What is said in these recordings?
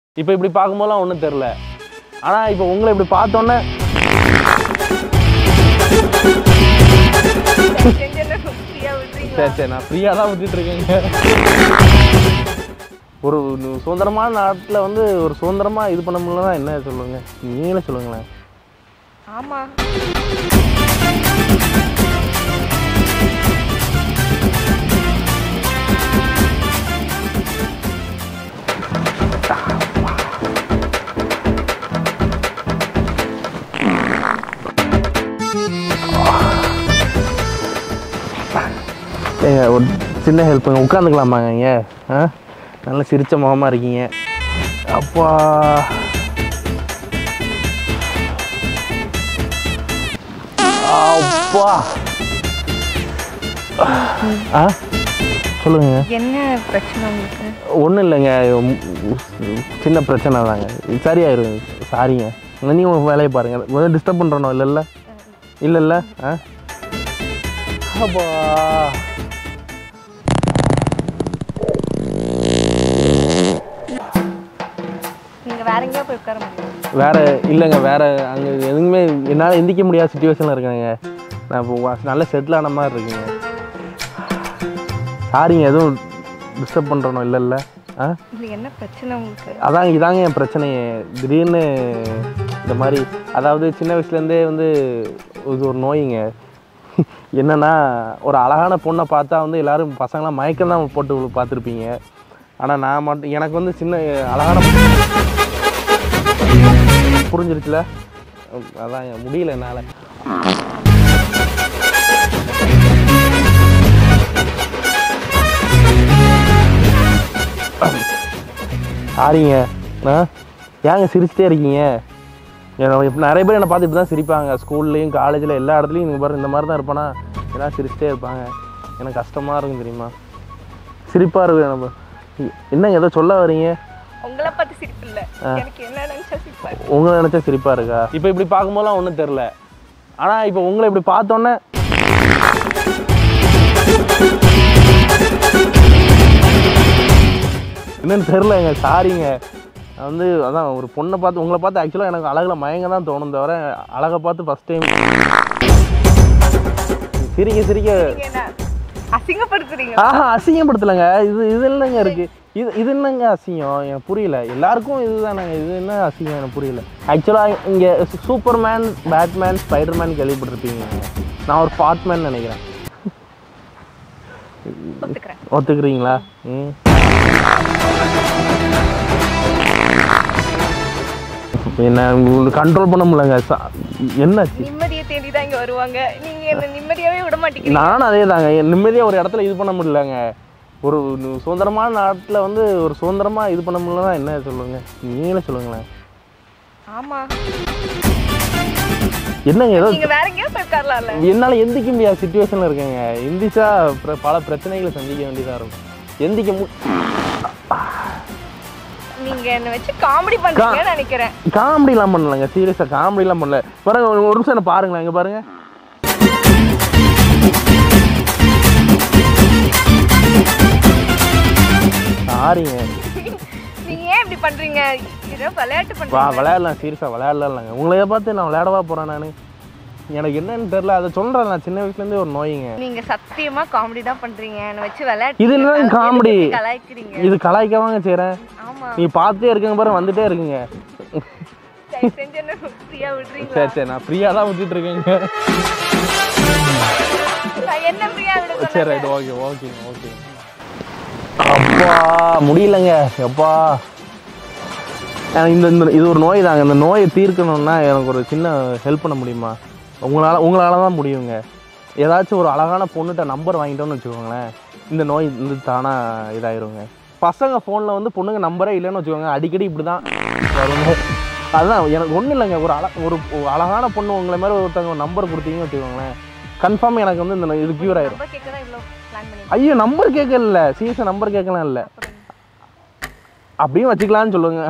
இப்போ இப்படி பார்க்கும்போதெல்லாம் ஒன்றும் தெரில ஆனால் இப்போ உங்களை இப்படி பார்த்தோன்னே ஃப்ரீயா விடுறீங்களா சரி சரி நான் ஃப்ரீயாக தான் விட்டுட்டு இருக்கேங்க ஒரு சுதந்திரமான நாட்டில் வந்து ஒரு சுதந்திரமாக இது பண்ண முடியலன்னா என்ன சொல்லுங்க நீங்களே சொல்லுங்களேன் ஆமா ஏங்க ஒரு சின்ன ஹெல்ப்புங்க உட்காந்துக்கலாமாங்க இங்கே ஆ நல்ல சிரிச்ச முகமாக இருக்கீங்க அப்பா அப்பா ஆ சொல்லுங்க என்ன பிரச்சனை உங்களுக்கு ஒன்றும் இல்லைங்க உம், சின்ன பிரச்சனை தாங்க சரியாயிரும் சாரிங்க நீங்கள் உங்கள் வேலையை பாருங்கள் கொஞ்சம் டிஸ்டர்ப் பண்ணுறனோ இல்லைல்ல இல்லை இல்லை ஆ அப்பா நீங்க வேற எங்கேயா போய் உட்கார முடியும் வேற இல்லைங்க வேற அங்கே எதுவுமே என்னால் எந்திக்க முடியாத சுச்சுவேஷனில் இருக்கேங்க நான் இப்போ வா- நல்ல செட்டில் ஆன மாதிரி இருக்குங்க சாரிங்க எதுவும் டிஸ்டர்ப் பண்ணுறனோ இல்லைல்ல ஆ இது என்ன பிரச்சனை உங்களுக்கு அதாங்க இதாங்க என் பிரச்சனையே திடீர்னு இந்த மாதிரி அதாவது சின்ன வயசுலேருந்தே வந்து இது ஒரு நோய்ங்க என்னன்னா ஒரு அழகான பொண்ணை பார்த்தா வந்து எல்லாரும் பசங்களாம் மயக்கம் தான் போட்டு பார்த்துருப்பீங்க ஆனால் நான் மட்டும் எனக்கு வந்து சின்ன அழகான புரிஞ்சிருச்சுல அதான் முடியல என்னால் சாரிங்க ஆ ஏங்க சிரிச்சிட்டே இருக்கீங்க என்ன- இப்ப நிறைய பேர் என்னை பார்த்து இப்படி தான் சிரிப்பாங்க ஸ்கூல்லையும் காலேஜில் எல்லா இடத்துலையும் நீங்கள் பாரு இந்த மாதிரி தான் இருப்பானா எல்லாம் சிரிச்சிட்டே இருப்பாங்க எனக்கு கஷ்டமாக இருக்கும் தெரியுமா சிரிப்பாக இருக்கு நம்ம என்னங்க ஏதோ சொல்ல வரீங்க உங்களை பார்த்து சிரிப்பு இல்ல எனக்கு என்ன நினைச்சா சிரிப்பா இருக்கு. உங்களை நினச்சா சிரிப்பாக இருக்கா இப்போ இப்படி பார்க்கும்போதெல்லாம் ஒன்றும் தெரில ஆனால் இப்போ உங்களை இப்படி பார்த்தோன்னே என்னன்னு தெரிலங்க சாரிங்க நான் வந்து அதான் ஒரு பொண்ணை பார்த்து உங்களை பார்த்து ஆக்சுவலாக எனக்கு அழகில் மயங்க தான் தோணும் தவிர அழகை பார்த்து ஃபஸ்ட் டைம் சிரிக்க சிரிக்க நீங்க என்ன அசிங்கப்படுத்துறீங்க ஆஹா அசிங்கப்படுத்தலைங்க இது இது என்னங்க இருக்கு இது இது என்னங்க அசிங்கம் எனக்கு புரியல எல்லாருக்கும் இதுதானங்க இது என்ன அசிங்கம் எனக்கு புரியல ஆக்சுவலாக இங்கே சூப்பர்மேன் பேட்மேன் ஸ்பைடர்மேன் கேள்விப்பட்டிருப்பீங்க நான் ஒரு ஃபாட்மேன் நினைக்கிறேன் ஒத்துக்கிறேன் ஒத்துக்கிறீங்களா ம் என்ன கண்ட்ரோல் பண்ண முடியலங்க ச- என்னாச்சு நிம்மதியை தேடி தான் இங்க வருவாங்க நீங்க என்ன நிம்மதியாவே விட மாட்டேங்கிறீங்க நானும் அதே தாங்க நிம்மதியாக ஒரு இடத்துல இது பண்ண முடியலங்க ஒரு சுதந்திரமான நாட்டில் வந்து ஒரு சுதந்திரமாக இது பண்ண முடியலன்னா என்ன சொல்லுங்க நீங்களே சொல்லுங்களேன் ஆமா என்னங்க ஏதோ நீங்க வேற எங்கேயா போய் உட்காரலாம்ல என்னால் எந்திக்க முடியாத சுச்சுவேஷனில் இருக்கேங்க எந்திரிச்சா பிர- பல பிரச்சனைகளை சந்திக்க வேண்டியதாக இருக்கும் எந்திக்க மு நீங்க என்ன வச்சு காமெடி பண்றீங்கன்னு நினைக்கிறேன் காமெடிலாம் பண்ணலங்க சீரியஸாக காமெடிலாம் பண்ணல பாருங்க ஒரு ஒரு நிமிஷம் என்ன பாருங்களேன் இங்கே பாருங்க சாரிங்க நீங்க ஏன் இப்படி பண்றீங்க ஏதோ விளையாட்டு வா பண்றீங்க விளையாடலாம் சீரியஸாக விளையாடலாம்லங்க உங்களைய பார்த்து நான் விளையாடவா போகிறேன் நான் எனக்கு என்னன்னு தெரில அதை சொல்கிறேன் நான் சின்ன வயசுலேருந்தே ஒரு நோய்ங்க நீங்க சத்தியமா காமெடி தான் பண்றீங்க என்ன வச்சு விளையாட்டு இது என்ன காமெடி கலாய்க்கிறீங்க இது கலாய்க்கவாங்க செய்கிறேன் ஆமா நீ பார்த்துட்டே இருக்குங்க பாரு வந்துட்டே இருக்குங்க தயவு செஞ்சு என்ன ஃப்ரீயா விடுறீங்களா சரி சரி நான் ஃப்ரீயாக தான் விட்டுட்டு இருக்கேங்க நான் என்ன ஃப்ரீயா விட சரி சொன்னேன் ரைட் ஓகே ஓகே ஓகே அப்பா முடியலங்க எப்பா எனக்கு இந்த இந்த இது ஒரு நோய் தாங்க இந்த நோயை தீர்க்கணும்னா எனக்கு ஒரு சின்ன ஹெல்ப் பண்ண முடியுமா உங்களால் உங்களால் தான் முடியுங்க ஏதாச்சும் ஒரு அழகான பொண்ணுகிட்ட நம்பர் வாங்கிட்டோம்னு வச்சுக்கோங்களேன் இந்த நோய் இந்த தானாக இதாயிருங்க பசங்க ஃபோனில் வந்து பொண்ணுங்க நம்பரே இல்லைன்னு வச்சுக்கோங்க அடிக்கடி இப்படி தான் வருங்க அதுதான் எனக்கு ஒன்றும் இல்லைங்க ஒரு அழ ஒரு ஒரு அழகான பொண்ணு உங்களை மாதிரி ஒருத்தவங்க நம்பர் கொடுத்தீங்கன்னு வச்சுக்கோங்களேன் கன்ஃபார்ம் எனக்கு வந்து இந்த இது க்யூர் ஆயிரும் ரொம்ப கேட்க தான் இவ்வளோ பிளான் பண்ணி ஐயோ நம்பர் கேட்கல சீரியஸாக நம்பர் கேட்கலாம் இல்லை அப்படியும் வச்சுக்கலாம்னு சொல்லுங்க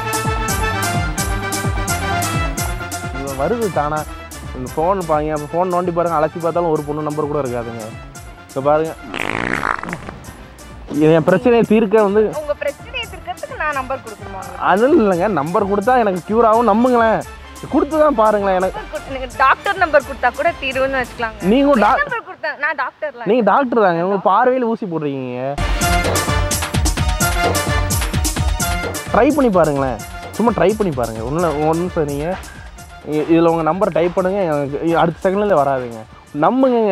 இது வருது தானா இந்த ஃபோன் பாருங்க அப்போ ஃபோன் நோண்டி பாருங்க அலசி பார்த்தாலும் ஒரு பொண்ணு நம்பர் கூட இருக்காதுங்க இப்போ பாருங்க என் பிரச்சனையை தீர்க்க வந்து உங்க பிரச்சனையை தீர்க்கறதுக்கு நான் நான் நம்பர் கொடுக்கணுமா உங்களுக்கு? அதில் இல்லைங்க நம்பர் கொடுத்தா எனக்கு க்யூர் ஆகும் நம்புங்களேன் கொடுத்து தான் பாருங்களேன் எனக்கு Number கொடு- நீங்க டாக்டர் நம்பர் கொடுத்தா கூட தீரும்னு வச்சுக்கலாங்க நீங்கள் டா நம்பர் கொடுத்தா நான் டாக்டர்ல நீங்கள் டாக்டர் தாங்க உங்களுக்கு பார்வையில் ஊசி போடுறீங்க ட்ரை பண்ணி பாருங்களேன் சும்மா ட்ரை பண்ணி பாருங்க ஒன்று ஒன்று நிமிஷம் நீங்கள் இதில் உங்கள் நம்பர் டைப் பண்ணுங்க எனக்கு அடுத்த செகண்ட்ல வராதுங்க நம்புங்க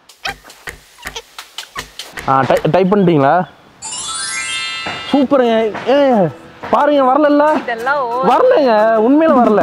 ஆ டை டைப் பண்ணிட்டீங்களா சூப்பருங்க ஏ பாருங்க வரலல்ல இதெல்லாம் ஓ வரலங்க உண்மையில வரல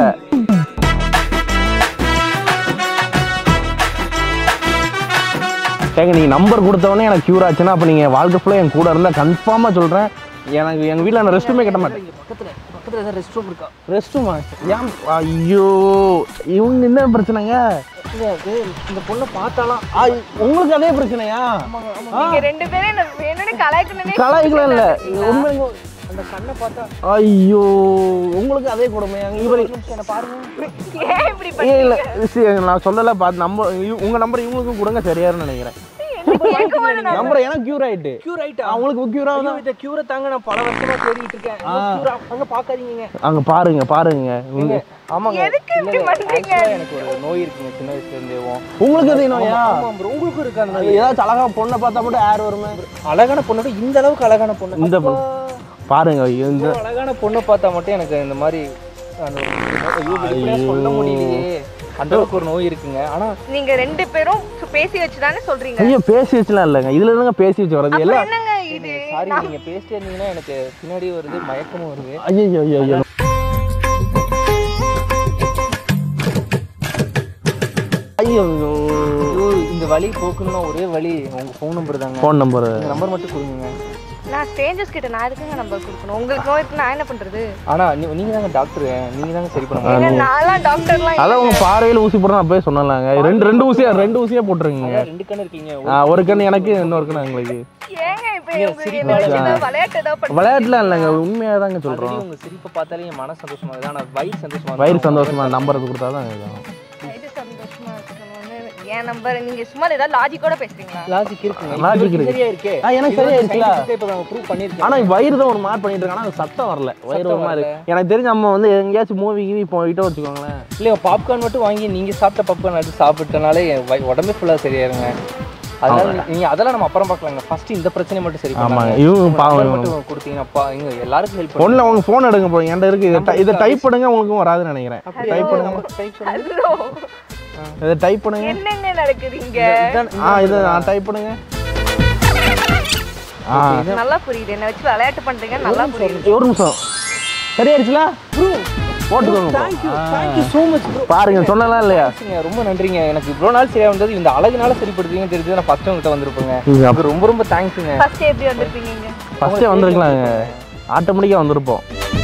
ஏங்க நீங்கள் நம்பர் கொடுத்தவொடனே எனக்கு க்யூர் ஆச்சுன்னா அப்போ நீங்கள் வாழ்க்கை ஃபுல்லாக என் கூட இருந்தால் கன்ஃபார்மாக சொல்கிறேன் எனக்கு எங்கள் வீட்டில் நான் ரெஸ்ட் ரூமே கட்ட மாட்டேன் பக்கத்துல பக்கத்துல ஏதாவது ரெஸ்ட் ரூம் இருக்கா ரெஸ்ட் ரூமா ஏன் ஐயோ இவங்க என்ன பிரச்சனைங்க இல்ல அது இந்த பொண்ணை பார்த்தாலாம் ஆ, உங்களுக்கு அதே பிரச்சனையா நீங்க ரெண்டு பேரும் என்ன வேணும்னு கலாய்க்கணும்னே கலாய்க்கலாம் இல்லை உண்மையில அந்த கண்ணை பார்த்தா ஐயோ உங்களுக்கு அதே கொடுமையா இவர் என்ன பாருங்க ஏன் இப்படி ஏ இல்லை பண்ணீங்க சரி, நான் சொல்லலை பார்த்து நம்பர் உங்கள் நம்பர் இவங்களுக்கும் கொடுங்க சரியாருன்னு நினைக்கிறேன் என்ன கேட்கும்போது நான் நம்பர் எனக்கு க்யூர் ஆயிட்டு கியூர் ஆயிட்டா அவங்களுக்கு க்யூர் ஐயோ, ஆகுது இந்த கியூரை தாங்க நான் பல வருஷமா தேடிட்டு இருக்கேன் ஆ. cure ஆ- அங்க பாக்காதீங்க அங்க பாருங்க பாருங்க உங்க- ஆமாங்க எதுக்கு இப்படி பண்றீங்க? actually எனக்கு ஒரு நோய் இருக்குங்க சின்ன வயசுல இருந்தே உங்களுக்கு எது நோயா ஆமா bro உங்களுக்கு இருக்கு அந்த நோய் ஏதாச்சும் அழகா பொண்ணை பார்த்தா மட்டும் ஏர் வருமே அழகான பொண்ணோட இந்த அளவுக்கு அழகான பொண்ணு இந்த அப்பா, பாருங்க இந்த இவ்வளவு அழகான பொண்ணை பார்த்தா மட்டும் எனக்கு இந்த மாதிரி அந்த ஒரு- ஐயோ, வெளிப்படையா சொல்ல முடியலையே அந்த அளவுக்கு ஒரு நோய் இருக்குங்க ஆனா நீங்க ரெண்டு பேரும் சு- பேசி வச்சுதானே சொல்றீங்க ஐயோ பேசி வச்சுலாம் இல்லைங்க இதுல என்னங்க பேசி வச்சு வர்றது அப்புறம் எல்லாம் என்னங்க இது சாரி நீங்க பேசிட்டே இருந்தீங்கன்னா எனக்கு பின்னாடி வருது மயக்கமும் வருது ஐயோ ஐயோ ஐயோ ஐயோ ஐயோ, இந்த வழி போக்கணும்னா ஒரே வழி உங்க ஃபோன் நம்பர் தாங்க ஃபோன் நம்பர் இந்த நம்பர் மட்டும் கொடுங்க நான் ஸ்ட்ரேஞ்சர்ஸ் கிட்ட நான் எதுக்குங்க நம்பர் கொடுக்கணும் உங்களுக்கு நோய் இருக்கு நான் என்ன பண்றது ஆனா நீ- நீங்க தாங்க டாக்டர் நீங்க தாங்க சரி பண்ண ஏங்க முடியும் நான்லாம் டாக்டர்லாம் அதான் உங்க பார்வையில ஊசி போடுறேன் அப்பவே சொன்னலாங்க ரெண்டு ரெண்டு ஊசியா ரெண்டு ஊசியா போட்டுருங்க அதான் ரெண்டு கண்ணு இருக்கீங்க ஆ, ஒரு கண்ணு எனக்கு இன்னொரு கண்ணு எங்களுக்கு ஏங்க இப்போ உங்களுக்கு என்ன வச்சு ஏதாவது விளையாட்டு ஏதாவது பண்ணி விளையாட்டுலாம் இல்லைங்க உண்மையா தாங்க சொல்றோம் Already உங்க சிரிப்பை பார்த்தாலே என் மன சந்தோஷமா இருக்கு ஆனா வயிறு சந்தோஷமா வயிறு இருக்கு. சந்தோஷமா நம்பர் கொடுத்தா தான் இதாகும். இது சந்தோஷமா இருக்கணும்னு என் நம்பர் நீங்க சும்மா ஏதாவது லாஜிக்கோட பேசுறீங்களா லாஜிக் இருக்குங்க Logic இது இருக்கு. சரியா இருக்கே ஆ, எனக்கு சரியா இருக்குல்ல? இப்போ நம்ம ப்ரூவ் பண்ணிருக்கோம் ஆனா வயிறு தான் ஒரு மாதிரி பண்ணிட்டு இருக்காங்க ஆனா சத்தம் வரல வயிறு ஒரு மாதிரி எனக்கு தெரிஞ்ச நம்ம வந்து எங்கேயாச்சும் மூவி கீவி போயிட்டோம் வச்சுக்கோங்களேன் இல்லையா பாப்கார்ன் மட்டும் வாங்கி நீங்க சாப்பிட்ட பாப்கார்ன் எடுத்து சாப்பிட்டனாலே என் வயி- உடம்பே ஃபுல்லா சரியாயிருங்க அதனால நீ- நீங்க அதெல்லாம் நம்ம அப்புறம் பார்க்கலாங்க ஃபர்ஸ்ட் இந்த பிரச்சனை மட்டும் சரி ஆமாங்க பண்ணாங்க இவங்க பாவம் இவங்க. மட்டும் கொடுத்தீங்கன்னாப்பா இங்க எல்லாருக்கும் ஹெல்ப் ஒண்ணுல உங்க ஃபோன் எடுங்க போய் என்கிட்ட இருக்கு இதை ட- இதை டைப் பண்ணுங்க உங்களுக்கும் வராதுன்னு நினைக்கிறேன் டைப் பண்ணுங்க டைப் சொல்லுங்க ஹலோ இதை டைப் பண்ணுங்க என்னங்க நடக்குதுங்க இதான் ஆ இதை நான் டைப் பண்ணுங்க ஆ நல்லா புரியுது என்ன வச்சு விளையாட்டு பண்றீங்க நல்லா புரியுது ஒரு நிமிஷம் சரியாயிடுச்சுல போட்டுக்கோங்க bro. Thank you thank you so much bro பாருங்க சொன்னலாம் இல்லையா ரொம்ப நன்றிங்க எனக்கு இவ்வளோ நாள் சரியா வந்தது இந்த அழகுனால சரிப்படுத்தீங்கன்னு தெரிஞ்சது நான் ஃபர்ஸ்ட் உங்ககிட்ட வந்திருப்பேங்க நீங்க அது ரொம்ப ரொம்ப தேங்க்ஸுங்க ஃபர்ஸ்ட் எப்படி வந்திருப்பீங்க இங்க ஃபர்ஸ்டே வந்திருக்கலாங்க ஆட்டோமேட்டிக்காக வந்திருப்போம்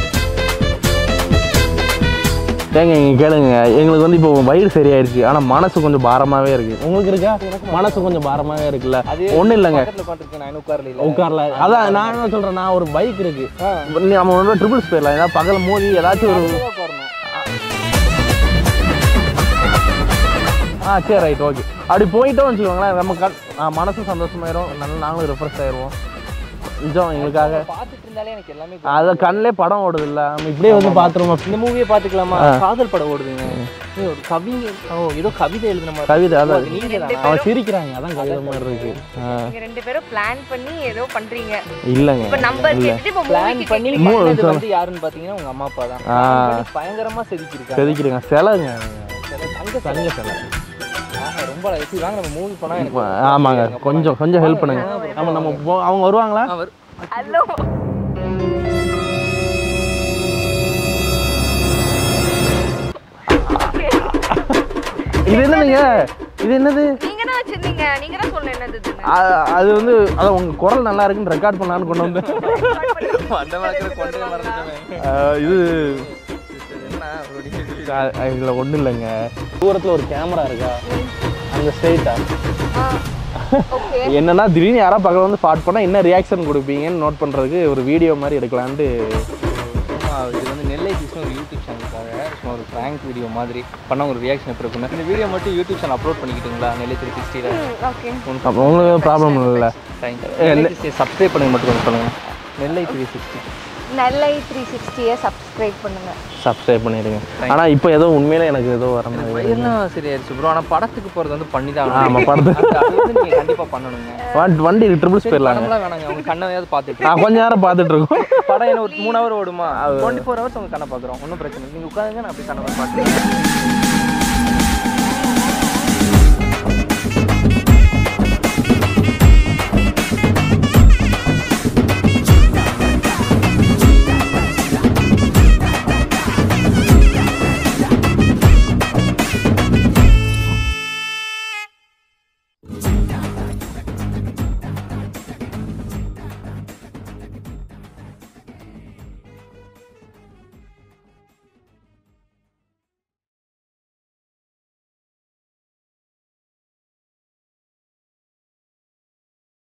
ஏங்க இங்க கேளுங்க எங்களுக்கு வந்து இப்போ வயிறு சரியாயிருச்சு ஆனா மனசு கொஞ்சம் பாரமாவே இருக்கு உங்களுக்கு இருக்கா மனசு கொஞ்சம் பாரமாவே இருக்குல்ல அது ஒண்ணும் இல்லைங்க பக்கத்துல உட்காந்துருக்கேன் நான் இன்னும் உட்காரல இல்ல உட்கார்ல அதான் நான் என்ன சொல்றேன் நான் ஒரு பைக் இருக்கு ஆ. நீ நம்ம வந்து ட்ரிபிள்ஸ் போயிடலாம் ஏதாவது பகல் மோதி ஏதாச்சும் ஒரு உட்காரணும் ஆ சரி ரைட் ஓகே அப்படி போயிட்டோம் வச்சுக்கோங்களேன் நம்ம கண் ஆ, மனசும் சந்தோஷமாயிரும் நல்லா நாங்களும் ரெஃப்ரெஷ் ஆயிடுவோம் நிஜம் எங்களுக்காக பார்த்துட்டு இருந்தாலே எனக்கு எல்லாமே அதை கண்ணிலே படம் ஓடுது இல்ல நம்ம இப்படியே வந்து பாத்துருமா இந்த மூவியை பார்த்துக்கலாமா காதல் படம் ஓடுதுங்க ஏய், ஒரு கவிங்க ஓ ஏதோ கவிதை எழுதுன மாதிரி கவிதை அதான் அது நீங்க தானா? அவன் சிரிக்கிறாங்க அதான் கவிதை மாதிரி இருக்கு ஆ, நீங்க ரெண்டு பேரும் பிளான் பண்ணி ஏதோ பண்றீங்க இல்லைங்க இப்ப நம்பர் கேட்டுட்டு இப்ப பிளான் மூவிக்கு பண்ணி மூணு பண்ணது நிமிஷம். வந்து யாருன்னு பாத்தீங்கன்னா உங்க அம்மா அப்பா தான் ஆ. Plan பண்ணி பயங்கரமா செதுக்கிருக்காங்க செதுக்கிறீங்க சிலைங்க அங்க தங்க சிலை ஆஹா, ரொம்ப அழகு. வாங்க நம்ம மூவி போனா எனக்கு ஆமாங்க கொஞ்சம் கொஞ்சம் ஹெல்ப் பண்ணுங்க நம்ம நம்ம போ- அவங்க வருவாங்களா ஆ, வரு- ஹலோ இது என்னதுங்க இது என்னது நீங்க தான் வச்சிருந்தீங்க நீங்க தான் சொன்ன என்னது இதுன்னு. அ- அது வந்து அதான் உங்க குரல் நல்லா இருக்குன்னு ரெக்கார்ட் பண்ணலான்னு கொண்டு வந்து அந்த மாதிரி கொண்டே மறந்துட்டேன் ஆ, இது என்ன அப்படி அ- இதுல ஒண்ணும் இல்லைங்க தூரத்துல ஒரு கேமரா இருக்கா அங்க ஸ்ட்ரைட்டா ஆ, ஓகே என்னன்னா திடீர்னு யாரா பக்கம் வந்து ஸ்பாட் பண்ணா என்ன ரியாக்ஷன் கொடுப்பீங்கன்னு நோட் பண்றதுக்கு ஒரு வீடியோ மாதிரி எடுக்கலான்ட்டு சும்மா இது வந்து நெல்லை கிருஷ்ண ஒரு யூடியூப் சேனலுக்காக சும்மா ஒரு ப்ராங்க் வீடியோ மாதிரி பண்ண ஒரு ரியாக்ஷன் எப்படி இருக்குன்னு இந்த வீடியோ மட்டும் யூடியூப் சேனல் அப்லோட் பண்ணிக்கிட்டுங்களா நெல்லை த்ரீ சிக்ஸ்டியில் ஓகே அப்போ உங்களுக்கு ப்ராப்ளம் இல்லைல்ல தேங்க்யூ சப்ஸ்கிரைப் பண்ணுங்க மட்டும் கொஞ்சம் சொல்லுங்க Nellai three sixty Nellai three சிக்ஸ்டியை சப்ஸ்கிரைப் பண்ணுங்க சப்ஸ்கிரைப் பண்ணிடுங்க ஆனால் இப்போ ஏதோ உண்மையிலே எனக்கு ஏதோ வர மாதிரி வயிறுலாம் சரியாயிருச்சு ப்ரோ ஆனால் படத்துக்கு போகிறது வந்து பண்ணி தான் ஆமா, படத்துக்கு. அது அது வந்து நீங்கள் கண்டிப்பாக பண்ணணுங்க வண்டி வண்டி ட்ரிபிள்ஸ் போயிடலாங்க படம்லாம் வேணாங்க உங்கள் கண்ணையாவது பார்த்துட்டு நான் கொஞ்ச நேரம் பார்த்துட்டு இருக்கோம் படம் என்ன ஒரு மூணு ஹவர் ஓடுமா டுவெண்ட்டி ஃபோர் ஹவர்ஸ் உங்கள் கண்ணை பார்க்குறோம் ஒன்றும் பிரச்சனை இல்லை நீங்கள் உட்காந்துங்க நான் அப்படி கண்ணை பார்த்துருக்கேன்